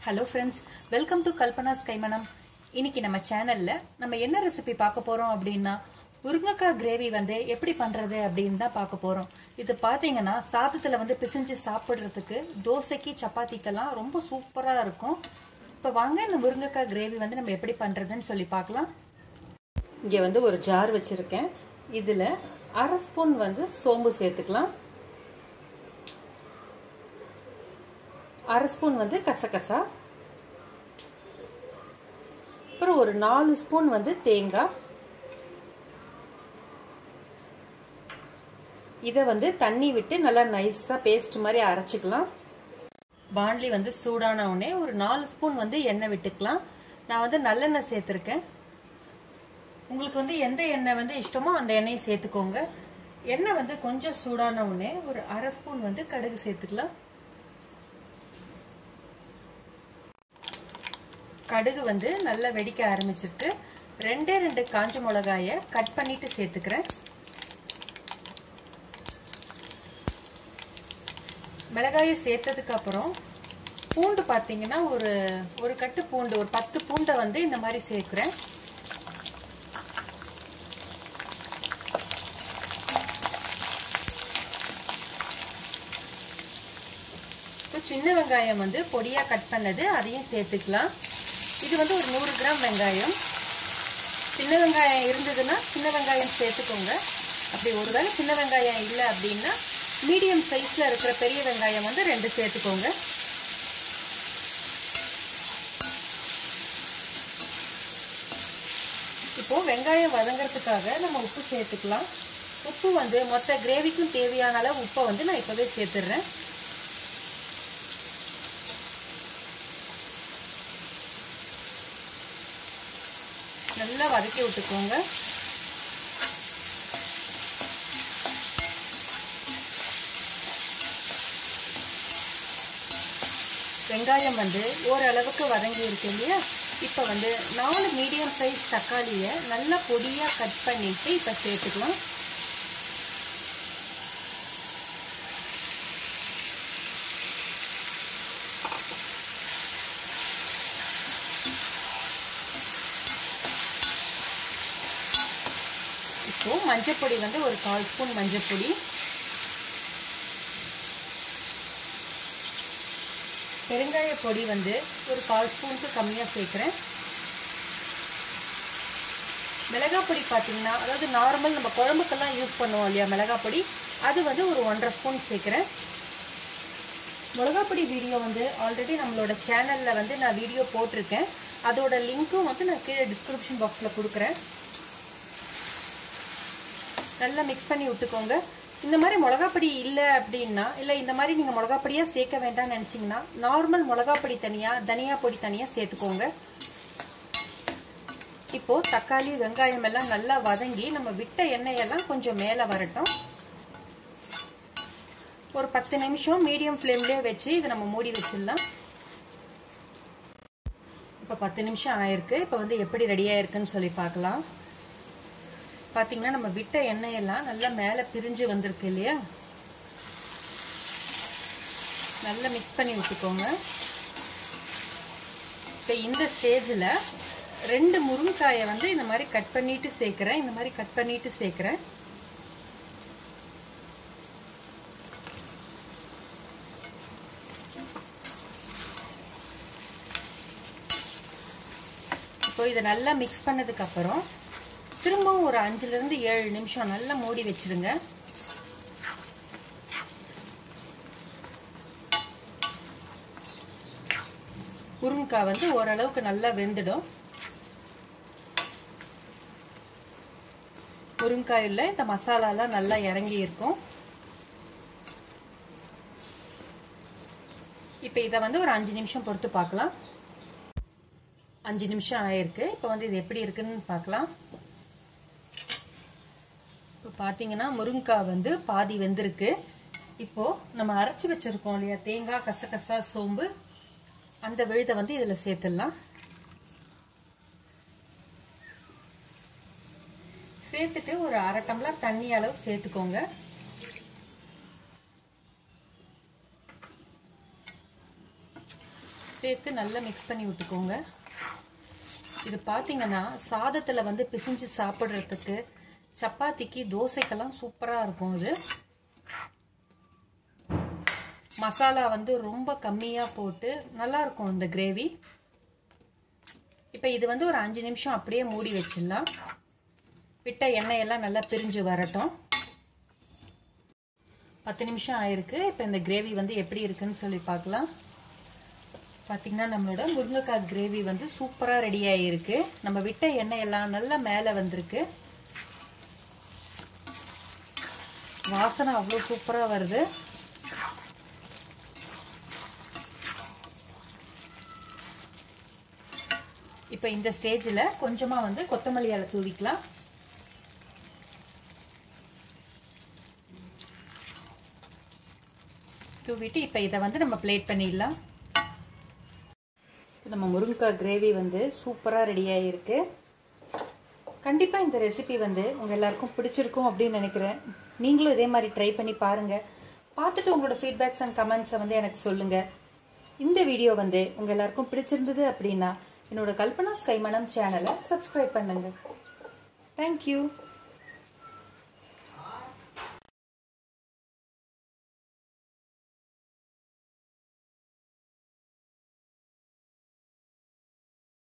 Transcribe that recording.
hello friends welcome to Kalpana's கைமணம் இன்னைக்கு நம்ம சேனல்ல நம்ம என்ன ரெசிபி பார்க்க போறோம் அப்படின்னா முருங்கைக்காய் கிரேவி வந்து எப்படி பண்றது அப்படின்னு தான் பார்க்க போறோம் இது பாத்தீங்கன்னா சாதத்துல வந்து பிசைஞ்சு சாப்பிடுறதுக்கு தோசைக்கு சப்பாத்திக்கெல்லாம் ரொம்ப சூப்பரா இருக்கும் இப்போ வாங்க இந்த முருங்கைக்காய் கிரேவி வந்து நம்ம எப்படி பண்றதுன்னு சொல்லி பார்க்கலாம் இங்க வந்து ஒரு ஜார் வச்சிருக்கேன் இதுல அரை ஸ்பூன் வந்து சோம்பு சேர்த்துக்கலாம் அரை ஸ்பூன் வந்து கசகசா அப்புறம் ஒரு நாலு ஸ்பூன் வந்து தேங்காய் இதை வந்து தண்ணி விட்டு நல்லா நைஸாக பேஸ்ட் மாதிரி அரைச்சிக்கலாம் பாண்ட்லி வந்து சூடான உடனே ஒரு நாலு ஸ்பூன் வந்து எண்ணெய் விட்டுக்கலாம் நான் வந்து நல்லெண்ணெய் சேர்த்துருக்கேன் உங்களுக்கு வந்து எந்த எண்ணெய் வந்து இஷ்டமோ அந்த எண்ணெயை சேர்த்துக்கோங்க எண்ணெய் வந்து கொஞ்சம் சூடான உடனே ஒரு அரை ஸ்பூன் வந்து கடுகு சேர்த்துக்கலாம் கடுகு வந்து நல்லா வெடிக்க ஆரம்பிச்சிருக்கு ரெண்டே ரெண்டு காஞ்ச மிளகாய கட் பண்ணிட்டு சேர்த்துக்கிறேன் மிளகாயை சேர்த்ததுக்கு அப்புறம் பூண்டு பார்த்தீங்கன்னா ஒரு ஒரு கட்டு பூண்டு ஒரு பத்து பூண்டை வந்து இந்த மாதிரி சேர்க்குறேன் இப்போ சின்ன வெங்காயம் வந்து பொடியாக கட் பண்ணது அதையும் சேர்த்துக்கலாம் இது வந்து ஒரு நூறு கிராம் வெங்காயம் சின்ன வெங்காயம் இருந்ததுன்னா சின்ன வெங்காயம் சேர்த்துக்கோங்க அப்படி ஒருவேளை சின்ன வெங்காயம் இல்லை அப்படின்னா மீடியம் சைஸில் இருக்கிற பெரிய வெங்காயம் வந்து ரெண்டு சேர்த்துக்கோங்க இப்போ வெங்காயம் வதங்கிறதுக்காக நம்ம உப்பு சேர்த்துக்கலாம் உப்பு வந்து மொத்த கிரேவிக்கும் தேவையான அளவு உப்பை வந்து நான் இப்போவே சேர்த்துடுறேன் நல்லா வதக்கி விட்டுக்கோங்க வெங்காயம் வந்து ஓரளவுக்கு வதங்கி இருக்கு இல்லையா இப்போ வந்து நாலு மீடியம் சைஸ் தக்காளியை நல்லா பொடியாக கட் பண்ணிட்டு இப்போ சேர்த்துக்கலாம் இப்போ மஞ்சப்பொடி வந்து ஒரு கால் ஸ்பூன் மஞ்சப்பொடி பெருங்காய பொடி வந்து ஒரு கால் ஸ்பூனுக்கு கம்மியாக சேர்க்குறேன் மிளகாய் பொடி பார்த்தீங்கன்னா அதாவது நார்மல் நம்ம குழம்புக்கெல்லாம் யூஸ் பண்ணுவோம் இல்லையா மிளகாய் பொடி அது வந்து ஒரு ஒன்றரை ஸ்பூன் சேர்க்குறேன் மிளகாப்பொடி வீடியோ வந்து ஆல்ரெடி நம்மளோட சேனலில் வந்து நான் வீடியோ போட்டிருக்கேன் அதோட லிங்க்கும் வந்து நான் கீழே டிஸ்கிரிப்ஷன் பாக்ஸில் கொடுக்குறேன் நல்லா மிக்ஸ் பண்ணி விட்டுக்கோங்க இந்த மாதிரி மிளகாப்பொடி இல்லை அப்படின்னா இல்லை இந்த மாதிரி நீங்கள் மிளகாப்பொடியாக சேர்க்க வேண்டாம்னு நினச்சிங்கன்னா நார்மல் மிளகாப்பொடி தனியாக தனியா பொடி தனியாக சேர்த்துக்கோங்க இப்போ தக்காளி வெங்காயம் எல்லாம் நல்லா வதங்கி நம்ம விட்ட எண்ணெயெல்லாம் கொஞ்சம் மேலே வரட்டும் ஒரு பத்து நிமிஷம் மீடியம் ஃப்ளேம்லேயே வச்சு இதை நம்ம மூடி வச்சிடலாம் இப்போ பத்து நிமிஷம் ஆயிருக்கு இப்போ வந்து எப்படி ரெடி ஆயிருக்குன்னு சொல்லி பார்க்கலாம் பார்த்தீங்கன்னா நம்ம விட்ட எண்ணெயெல்லாம் நல்லா மேலே பிரிஞ்சு வந்திருக்கு இல்லையா நல்லா மிக்ஸ் பண்ணி விட்டுக்கோங்க இப்போ இந்த ஸ்டேஜில் ரெண்டு முருங்கைக்காயை வந்து இந்த மாதிரி கட் பண்ணிட்டு சேர்க்குறேன் இந்த மாதிரி கட் பண்ணிட்டு சேர்க்குறேன் இப்போ இதை நல்லா மிக்ஸ் பண்ணதுக்கு அப்புறம் திரும்பவும் ஒரு அஞ்சுலேருந்து ஏழு நிமிஷம் நல்லா மூடி வச்சிருங்க முருங்கைக்காய் வந்து ஓரளவுக்கு நல்லா வெந்துடும் முருங்கைக்காயில் இந்த மசாலாலாம் நல்லா இறங்கி இருக்கும் இப்போ இதை வந்து ஒரு அஞ்சு நிமிஷம் பொறுத்து பார்க்கலாம் அஞ்சு நிமிஷம் ஆயிருக்கு இப்போ வந்து இது எப்படி இருக்குன்னு பார்க்கலாம் இப்போ பார்த்தீங்கன்னா முருங்கைக்காய் வந்து பாதி வெந்திருக்கு இப்போ நம்ம அரைச்சி வச்சிருக்கோம் இல்லையா தேங்காய் கசகசா சோம்பு அந்த விழுதை வந்து இதில் சேர்த்துடலாம் சேர்த்துட்டு ஒரு அரை டம்ளர் தண்ணி அளவு சேர்த்துக்கோங்க சேர்த்து நல்லா மிக்ஸ் பண்ணி விட்டுக்கோங்க இது பார்த்தீங்கன்னா சாதத்தில் வந்து பிசிஞ்சு சாப்பிட்றதுக்கு சப்பாத்திக்கு தோசைக்கெல்லாம் சூப்பராக இருக்கும் இது மசாலா வந்து ரொம்ப கம்மியாக போட்டு நல்லா இருக்கும் இந்த கிரேவி இப்போ இது வந்து ஒரு அஞ்சு நிமிஷம் அப்படியே மூடி வச்சிடலாம் விட்ட எண்ணெயெல்லாம் நல்லா பிரிஞ்சு வரட்டும் பத்து நிமிஷம் ஆயிருக்கு இப்போ இந்த கிரேவி வந்து எப்படி இருக்குன்னு சொல்லி பார்க்கலாம் பார்த்திங்கன்னா நம்மளோட முருங்கைக்காய் கிரேவி வந்து சூப்பராக ரெடி ஆகிருக்கு நம்ம விட்ட எண்ணெய் எல்லாம் நல்லா மேலே வந்திருக்கு வாசனை அவ்வளோ சூப்பராக வருது இப்போ இந்த ஸ்டேஜில் கொஞ்சமாக வந்து கொத்தமல்லி இலை தூவிக்கலாம் தூவிட்டு இப்போ இதை வந்து நம்ம பிளேட் பண்ணிடலாம் நம்ம முருங்கைக்காய் கிரேவி வந்து சூப்பராக ரெடி ஆகிருக்கு கண்டிப்பாக இந்த ரெசிபி வந்து உங்கள் எல்லாருக்கும் பிடிச்சிருக்கும் அப்படின்னு நினைக்கிறேன் நீங்களும் இதே மாதிரி ட்ரை பண்ணி பாருங்கள் பார்த்துட்டு உங்களோட ஃபீட்பேக்ஸ் அண்ட் கமெண்ட்ஸை வந்து எனக்கு சொல்லுங்கள் இந்த வீடியோ வந்து உங்கள் எல்லாருக்கும் பிடிச்சிருந்தது அப்படின்னா என்னோட கல்பனா ஸ்கைமனம் சேனலை சப்ஸ்கிரைப் பண்ணுங்கள் தேங்க்யூ